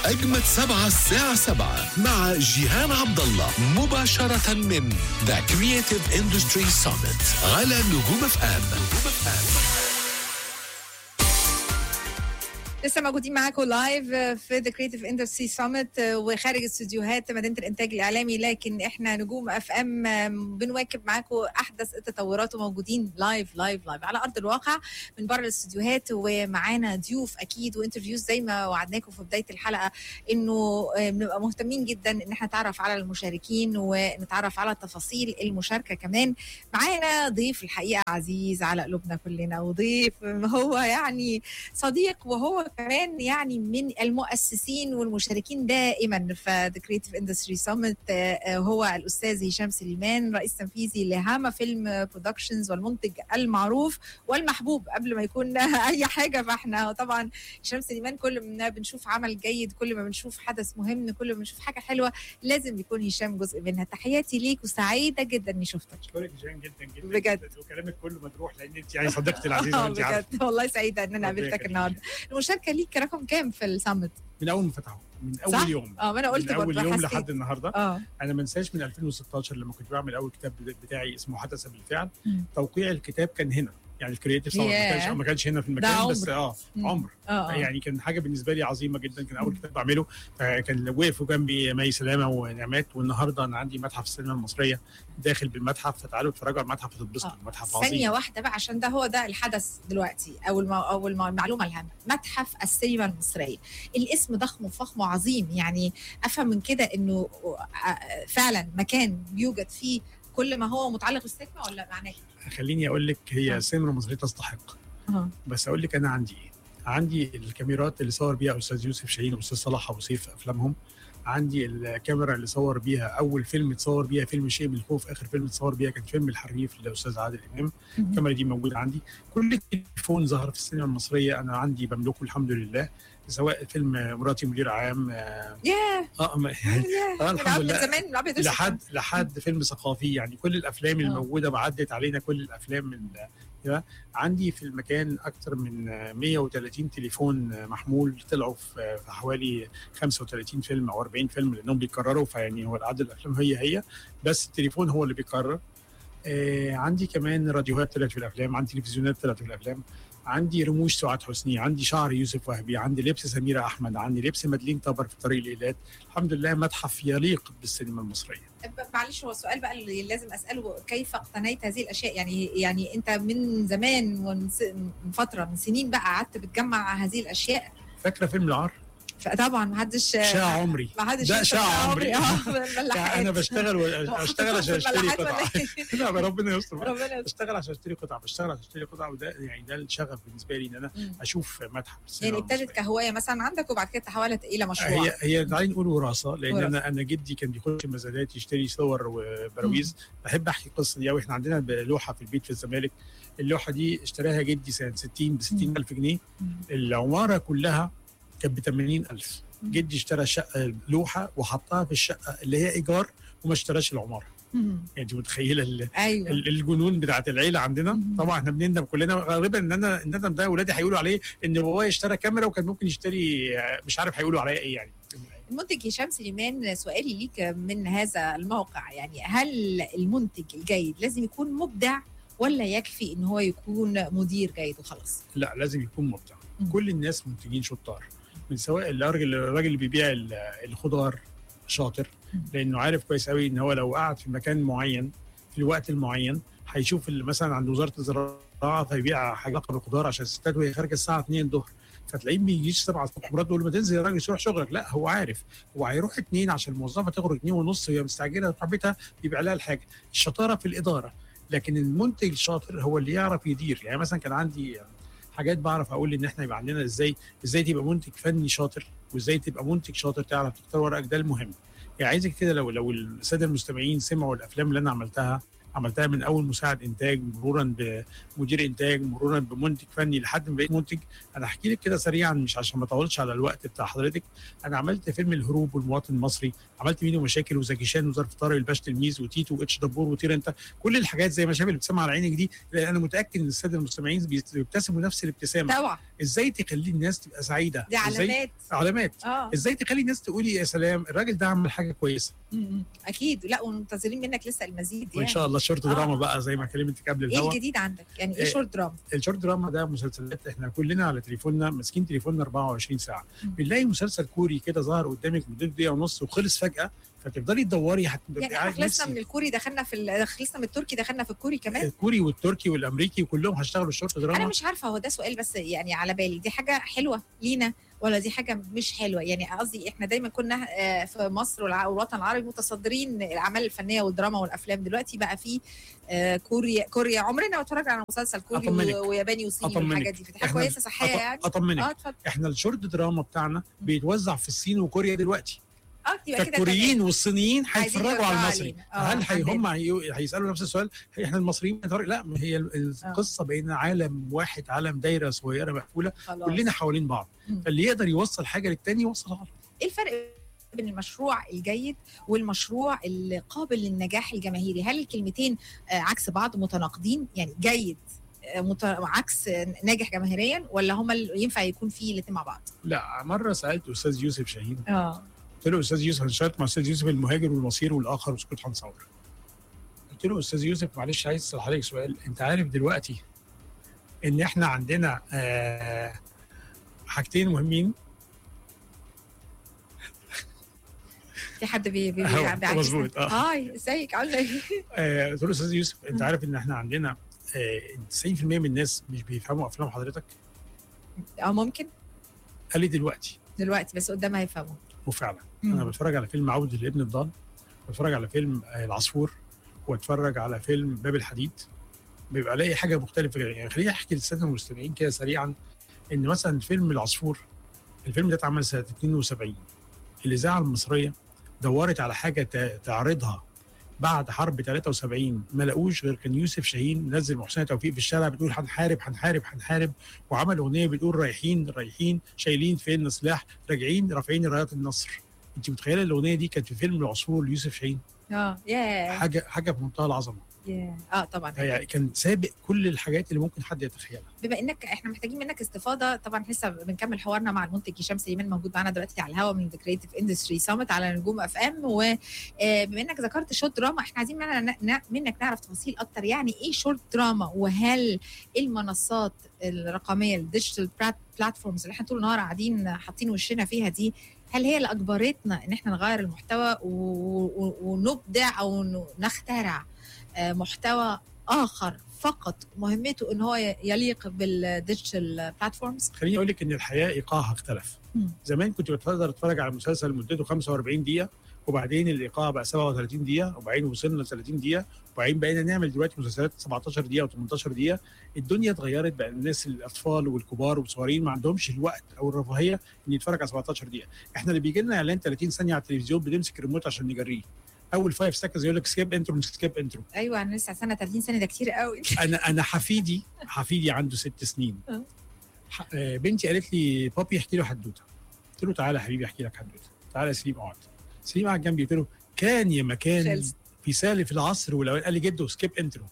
أجمد سبعة الساعة سبعة مع جيهان عبد الله مباشرة من ذا كرييتيف اندستري Summit على نجوم اف ام لسه موجودين معاكم لايف في ذا كريتيف اندستري سامت وخارج استديوهات مدينه الانتاج الاعلامي لكن احنا نجوم اف ام بنواكب معاكم احدث التطورات وموجودين لايف لايف لايف على ارض الواقع من بره الاستديوهات ومعانا ضيوف اكيد وانترفيوز زي ما وعدناكم في بدايه الحلقه انه بنبقى مهتمين جدا ان احنا نتعرف على المشاركين ونتعرف على تفاصيل المشاركه كمان معانا ضيف الحقيقه عزيز على قلوبنا كلنا وضيف هو يعني صديق وهو كمان يعني من المؤسسين والمشاركين دائما في The Creative Industry Summit هو الأستاذ هشام سليمان رئيس تنفيذي لهاما فيلم برودكشنز والمنتج المعروف والمحبوب قبل ما يكون أي حاجة فاحنا طبعا هشام سليمان كل ما بنشوف عمل جيد كل ما بنشوف حدث مهم كل ما بنشوف حاجة حلوة لازم يكون هشام جزء منها تحياتي ليك وسعيدة جدا إني شفتك اشكرك جدا جدا جدا بجد. جداً. وكلامك كله مدروح لان انت يعني صديقتي العزيزه آه، وانت عارفه بجد والله سعيدة إن أنا ربنا قابلتك يخليك. النهاردة المشاركة ليك رقم كام في السامت؟ من اول ما فتحوا من اول صح؟ يوم اه ما انا قلت من اول برضه يوم حسيت. لحد النهارده اه انا ما انساش من 2016 لما كنت بعمل اول كتاب بتاعي اسمه حدث بالفعل مم. توقيع الكتاب كان هنا يعني الكرييتيف ما ياه. كانش ما كانش هنا في ده المكان بس عمر. اه مم. عمر اه آه. يعني كان حاجه بالنسبه لي عظيمه جدا كان اول مم. كتاب بعمله فكان وقفوا جنبي مي سلامه ونعمات والنهارده انا عندي متحف السينما المصريه داخل بالمتحف فتعالوا اتفرجوا على المتحف وتتبسطوا آه. المتحف ثانية عظيم واحدة بقى عشان ده هو ده الحدث دلوقتي أو الم... أو الم- المعلومة الهامة متحف السينما المصرية الاسم ضخم وفخم وعظيم يعني أفهم من كده إنه آه، فعلا مكان بيوجد فيه كل ما هو متعلق بالسينما ولا معناه إيه؟ خليني اقول لك آه. هي السينما المصريه تستحق اه بس اقول لك انا عندي ايه عندي الكاميرات اللي صور بيها استاذ يوسف شاهين واستاذ صلاح ابو سيف في افلامهم عندي الكاميرا اللي صور بيها اول فيلم اتصور بيها فيلم شيء من الخوف اخر فيلم اتصور بيها كان فيلم الحريف للاستاذ عادل امام الكاميرا دي موجوده عندي كل تليفون ظهر في السينما المصريه انا عندي بملكه الحمد لله سواء فيلم مراتي مدير عام اه ياه آه، ما- يعني ياه آه، من الحمد قبل لله. زمان من أبيض وأسود. لحد لحد فيلم ثقافي يعني كل الافلام آه. الموجوده وعدت علينا كل الافلام من كده. عندي في المكان اكثر من 130 تليفون محمول طلعوا في في حوالي 35 فيلم او 40 فيلم لانهم بيكرروا فيعني هو عدد الافلام هي هي بس التليفون هو اللي بيكرر آه عندي كمان راديوهات طلعت في الافلام عندي تلفزيونات طلعت في الافلام عندي رموش سعاد حسني عندي شعر يوسف وهبي عندي لبس سميرة احمد عندي لبس مدلين طبر في طريق الايلات الحمد لله متحف يليق بالسينما المصريه معلش هو السؤال بقى اللي لازم اساله كيف اقتنيت هذه الاشياء يعني يعني انت من زمان ومن س- من فتره من سنين بقى قعدت بتجمع هذه الاشياء فاكره فيلم العار فطبعا ما حدش شاع عمري ما حدش ده ينسى شاع عمري. اه يعني انا بشتغل واشتغل عشان اشتري الملاحات ولا قطعه إيه؟ لا ما ربنا يستر بقى. ربنا يستر. بشتغل عشان اشتري قطعه بشتغل عشان اشتري قطعه وده يعني ده الشغف بالنسبه لي ان انا مم. اشوف متحف السينما يعني ابتدت المصرية. كهوايه مثلا عندك وبعد كده تحولت الى مشروع هي هي تعالي نقول وراثه لان وراثة. انا انا جدي كان بيخش مزادات يشتري صور وبراويز بحب احكي القصه دي قوي احنا عندنا لوحه في البيت في الزمالك اللوحه دي اشتراها جدي سنه 60 ب 60000 جنيه مم. العماره كلها كانت ب 80000 مم. جدي اشترى شقه لوحه وحطها في الشقه اللي هي ايجار وما اشتراش العماره مم. يعني انت متخيله ال- ايوه ال- الجنون بتاعت العيله عندنا مم. طبعا احنا بنندم كلنا غالبا ان انا الندم ده اولادي هيقولوا عليه ان بابايا اشترى كاميرا وكان ممكن يشتري آه، مش عارف هيقولوا عليا ايه يعني المنتج هشام سليمان سؤالي ليك من هذا الموقع يعني هل المنتج الجيد لازم يكون مبدع ولا يكفي ان هو يكون مدير جيد وخلاص لا لازم يكون مبدع مم. كل الناس منتجين شطار من سواء الراجل الراجل اللي بيبيع ال- الخضار شاطر مم. لانه عارف كويس قوي ان هو لو قعد في مكان معين في الوقت المعين هيشوف اللي مثلا عند وزاره الزراعه فيبيع حاجات بالخضار عشان الستات وهي خارجه الساعه 2 الظهر فتلاقيه ما بيجيش 7 الصبح مراته تقول له ما تنزل يا راجل روح شغلك لا هو عارف هو هيروح 2 عشان الموظفه تخرج 2 ونص وهي مستعجله تروح بيتها يبيع لها الحاجه الشطاره في الاداره لكن المنتج الشاطر هو اللي يعرف يدير يعني مثلا كان عندي حاجات بعرف اقول ان احنا يبقى عندنا ازاي ازاي تبقى منتج فني شاطر وازاي تبقى منتج شاطر تعرف تختار ورقك ده المهم يعني عايزك كده لو لو الساده المستمعين سمعوا الافلام اللي انا عملتها عملتها من اول مساعد انتاج مرورا بمدير انتاج مرورا بمنتج فني لحد ما بقيت منتج انا احكي لك كده سريعا مش عشان ما اطولش على الوقت بتاع حضرتك انا عملت فيلم الهروب والمواطن المصري عملت ميدو مشاكل وزكي شان وظرف طارق الباش تلميذ وتيتو واتش دبور وطير انت كل الحاجات زي ما شايف اللي بتسمع على عينك دي لأن انا متاكد ان الساده المستمعين بيبتسموا نفس الابتسامه طبعا ازاي تخلي الناس تبقى سعيده دي إزاي علامات علامات اه ازاي تخلي الناس تقولي يا سلام الراجل ده عمل حاجه كويسه م-م. اكيد لا ومنتظرين منك لسه المزيد وان يعني شاء الله شورت آه. دراما بقى زي ما كلمتك قبل ايه الهوا الجديد عندك يعني ايه إيه. شورت دراما الشورت دراما ده مسلسلات احنا كلنا على تليفوننا ماسكين تليفوننا 24 ساعه مم. بنلاقي مسلسل كوري كده ظهر قدامك مدته دقيقه ونص وخلص فجاه فتفضلي تدوري هتبقى يعني احنا خلصنا من الكوري دخلنا في ال- خلصنا من التركي دخلنا في الكوري كمان الكوري والتركي والامريكي كلهم هيشتغلوا الشورت انا دراما مش عارفه هو ده سؤال بس يعني على بالي دي حاجه حلوه لينا ولا دي حاجه مش حلوه يعني قصدي احنا دايما كنا آه، في مصر والع- والوطن العربي متصدرين الاعمال الفنيه والدراما والافلام دلوقتي بقى في آه، كوريا كوريا عمرنا ما اتفرجنا على مسلسل كوري أطمنك. و- وياباني وصيني أطمنك. والحاجات دي فدي حاجه إحنا- كويسه صحيه أط- يعني اطمنك اه اتفضل احنا الشورت دراما بتاعنا بيتوزع في الصين وكوريا دلوقتي اه يبقى كده تمام. فالكوريين والصينيين عايزين هيتفرجوا على يرجعوا المصري علينا. آه، هل هي هم عندنا. هي- هيسالوا نفس السؤال هي احنا المصريين هنتفرج؟ لا ما هي ال- القصه بقينا عالم واحد عالم دايره صغيره مقفوله خلاص. كلنا حوالين بعض مم. فاللي يقدر يوصل حاجه للتاني يوصلها له. ايه الفرق بين المشروع الجيد والمشروع القابل للنجاح الجماهيري هل الكلمتين آه، عكس بعض متناقضين يعني جيد آه، مت- عكس آه، ناجح جماهيريا ولا هما ال- ينفع يكون في الاثنين مع بعض لا مره سالت استاذ يوسف شاهين اه قلت له استاذ يوسف انا اشتغلت مع استاذ يوسف المهاجر والمصير والاخر وسكوت هنصور قلت له استاذ يوسف معلش عايز اسال حضرتك سؤال انت عارف دلوقتي ان احنا عندنا آه حاجتين مهمين في حد بي بي أهو، بيعكس مظبوط، آه. هاي ازيك عامله ايه آه، قلت له استاذ يوسف انت مم. عارف ان احنا عندنا آه 90% من الناس مش بيفهموا افلام حضرتك اه ممكن قال لي دلوقتي دلوقتي بس قدام هيفهموا وفعلا انا مم. بتفرج على فيلم عودة الابن الضال بتفرج على فيلم آه، العصفور واتفرج على فيلم باب الحديد بيبقى الاقي حاجه مختلفه يعني خليني احكي للساده المستمعين كده سريعا ان مثلا فيلم العصفور الفيلم ده اتعمل سنه 72 الاذاعه المصريه دورت على حاجه ت- تعرضها بعد حرب 73 ما لقوش غير كان يوسف شاهين نزل محسن توفيق في الشارع بتقول هنحارب هنحارب هنحارب وعمل اغنيه بتقول رايحين رايحين شايلين فين سلاح راجعين رافعين رايات النصر انت متخيله الاغنيه دي كانت في فيلم العصفور ليوسف شاهين اه ياه حاجه حاجه في منتهى العظمه ياه اه طبعا يعني كان سابق كل الحاجات اللي ممكن حد يتخيلها بما انك احنا محتاجين منك استفاضه طبعا لسه بنكمل حوارنا مع المنتج هشام سليمان موجود معانا دلوقتي على الهواء من ذا كريتيف اندستري سامت على نجوم اف ام وبما انك ذكرت شورت دراما احنا عايزين مننا- ن- منك نعرف تفاصيل اكتر يعني ايه شورت دراما وهل المنصات الرقميه الديجيتال بلاتفورمز اللي احنا طول النهار قاعدين حاطين وشنا فيها دي هل هي اللي اجبرتنا ان احنا نغير المحتوى و- و- ونبدع او ن- نخترع آه، محتوى اخر فقط مهمته ان هو ي- يليق بالديجيتال بلاتفورمز خليني اقول لك ان الحياه ايقاعها اختلف مم. زمان كنت بتقدر تتفرج على مسلسل مدته 45 دقيقه وبعدين الايقاع بقى 37 دقيقه وبعدين وصلنا ل 30 دقيقه وبعدين بقينا نعمل دلوقتي مسلسلات 17 دقيقه و18 دقيقه الدنيا اتغيرت بقى الناس الاطفال والكبار والصغيرين ما عندهمش الوقت او الرفاهيه ان يتفرج على 17 دقيقه احنا اللي بيجي لنا اعلان 30 ثانيه على التلفزيون بنمسك الريموت عشان نجريه اول 5 سكندز يقول لك سكيب انترو سكيب انترو ايوه انا لسه سنه 30 سنه ده كتير قوي انا انا حفيدي حفيدي عنده ست سنين أه. ح- آه، بنتي قالت لي بابي احكي له حدوته قلت له تعالى يا حبيبي احكي لك حدوته تعالى يا سليم اقعد سليم قعد جنبي قلت له كان يا مكان خلصت. في سالف العصر والاوان قال لي جده سكيب انترو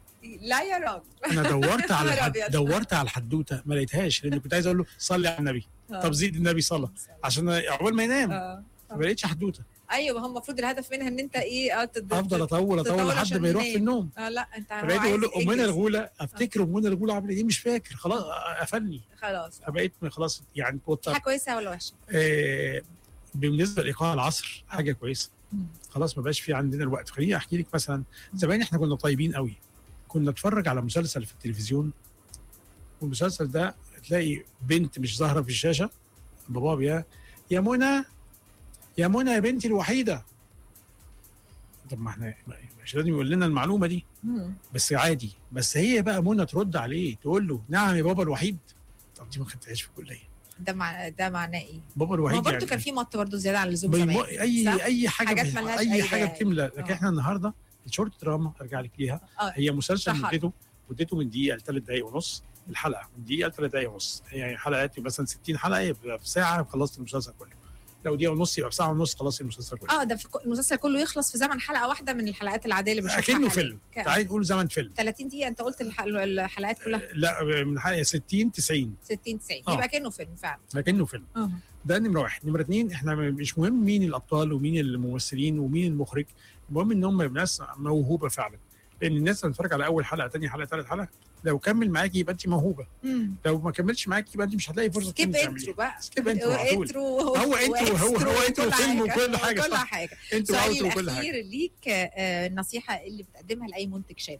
لا يا راجل انا دورت على نهار الحد... أبيض. دورت على الحدوته ما لقيتهاش لان كنت عايز اقول له صلي على النبي طب زيد النبي صلى عشان عقبال ما ينام آه. ما لقيتش حدوته ايوه ما هو المفروض الهدف منها ان انت ايه اه تد- افضل اطول اطول تطول لحد عشان ما يروح في ينام. النوم اه لا انت هو فبقيت اقول له عايز امنا انجز. الغوله افتكر امنا الغوله عملت ايه مش فاكر خلاص قفلني خلاص فبقيت خلاص يعني توتر حاجه كويسه ولا وحشه؟ آه، بالنسبه لايقاع العصر حاجه كويسه مم. خلاص ما بقاش في عندنا الوقت خليني احكي لك مثلا زمان احنا كنا طيبين قوي كنا نتفرج على مسلسل في التلفزيون والمسلسل ده تلاقي بنت مش ظاهره في الشاشه بابا بيا يا منى يا منى يا بنتي الوحيده طب ما احنا مش لازم يقول لنا المعلومه دي مم. بس عادي بس هي بقى منى ترد عليه تقول له نعم يا بابا الوحيد طب دي ما خدتهاش في الكليه ده مع ده معناه ايه؟ بابا ما الوحيد هو برضه يعني كان في مط برضه زياده عن اللزوم بيم- زمان اي صح؟ اي حاجه حاجات بي- ملهاش اي أي حاجه داعي. بتملى لكن آه. احنا النهارده الشورت دراما ارجع لك ليها اه هي مسلسل شحن. مدته مدته من دقيقه لثلاث دقائق ونص الحلقه من دقيقه لثلاث دقائق ونص يعني حلقات مثلا 60 حلقه يبقى في ساعه خلصت المسلسل كله لو دقيقه ونص يبقى في ساعه ونص خلصت المسلسل كله اه ده في ك- المسلسل كله يخلص في زمن حلقه واحده من الحلقات العاديه اللي بنشوفها اكنه حالياً. فيلم ك- تعالي نقول زمن فيلم 30 دقيقه انت قلت الح- الحلقات كلها لا من حلقه 60 90 60 90 آه. يبقى كانه فيلم فعلا لكنه فيلم اه ده نمره واحد نمره اثنين احنا مش مهم مين الابطال ومين الممثلين ومين المخرج المهم ان هم يبقوا ناس موهوبه فعلا لان الناس اللي بتتفرج على اول حلقه ثاني حلقه ثالث حلقه لو كمل معاكي يبقى انت موهوبه امم لو ما كملش معاكي يبقى انت مش هتلاقي فرصه سكيب تانية انترو تعمليها. بقى سكيب انترو على طول. انترو هو انترو، هو- هو انترو وكل فيلم حاجة، وكل حاجة، كل صح. حاجه انترو سؤالي اوترو وكل الاخير حاجه ليك آه، النصيحه اللي بتقدمها لاي منتج شاب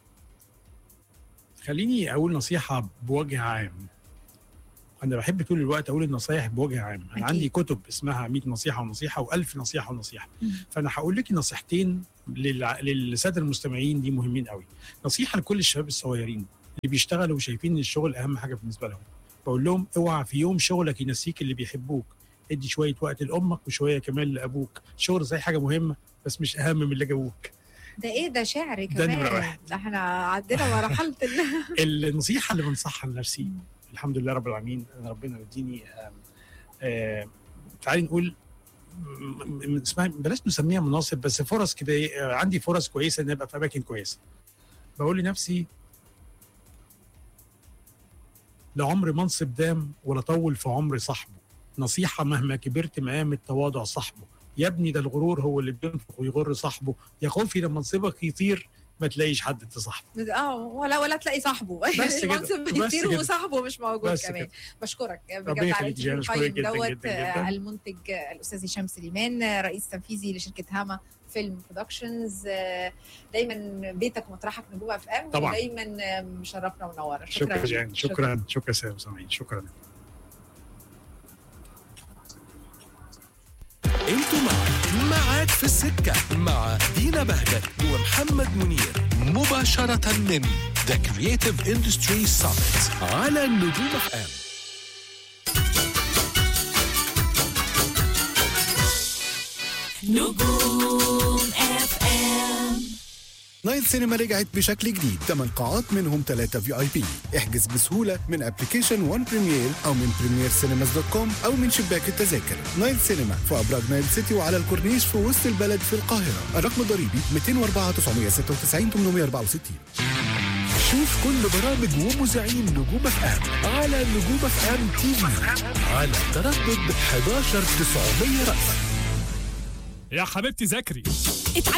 خليني اقول نصيحه بوجه عام انا بحب طول الوقت اقول النصايح بوجه عام انا أكيد. عندي كتب اسمها 100 نصيحه ونصيحه و1000 نصيحه ونصيحه مم. فانا هقول لك نصيحتين للع... للساده المستمعين دي مهمين قوي نصيحه لكل الشباب الصغيرين اللي بيشتغلوا وشايفين ان الشغل اهم حاجه بالنسبه لهم بقول لهم اوعى في يوم شغلك ينسيك اللي بيحبوك ادي شويه وقت لامك وشويه كمان لابوك الشغل زي حاجه مهمه بس مش اهم من اللي جابوك ده ايه ده شعر ده نمرة كمان واحد. ده احنا عدينا مرحله ال- النصيحه اللي بنصحها لنفسي الحمد لله رب العالمين ان ربنا يديني آم، آم، تعالي نقول م- م- اسمها بلاش نسميها مناصب بس فرص كده إيه، آه، عندي فرص كويسه ان ابقى في اماكن كويسه بقول لنفسي لا عمر منصب دام ولا طول في عمر صاحبه نصيحه مهما كبرت مقام التواضع صاحبه يا ابني ده الغرور هو اللي بينفخ ويغر صاحبه يا خوفي لما منصبك يطير ما تلاقيش حد تصاحبه اه ولا ولا تلاقي صاحبه بس كده، المنصب بس بيطير كده. وصاحبه مش موجود بس كمان كده. بشكرك ربنا بجد على يخليك الانترفيو جيهان، أشكرك القيم جداً دوت جداً آه، جداً. المنتج آه، الاستاذ هشام سليمان آه، رئيس تنفيذي لشركه هاما فيلم برودكشنز آه، دايما بيتك ومطرحك نجوم اف ام طبعاً. ودايما آه، مشرفنا ومنورنا شكرا ليك. جيهان شكرا شكرا سامي سامعين شكرا انتوا مع معاك في السكة مع دينا بهجت ومحمد منير مباشرة من The Creative Industry Summit على نجوم اف ام نجوم اف ام نايل سينما رجعت بشكل جديد 8 قاعات منهم 3 في اي بي احجز بسهوله من ابلكيشن وان بريمير او من بريمير سينماز دوت كوم او من شباك التذاكر نايل سينما في ابراج نايل سيتي وعلى الكورنيش في وسط البلد في القاهره الرقم الضريبي 204 996 864 شوف كل برامج ومذيعين نجوم اف ام على نجوم اف ام تي في على تردد 11900 رأس يا حبيبتي ذاكري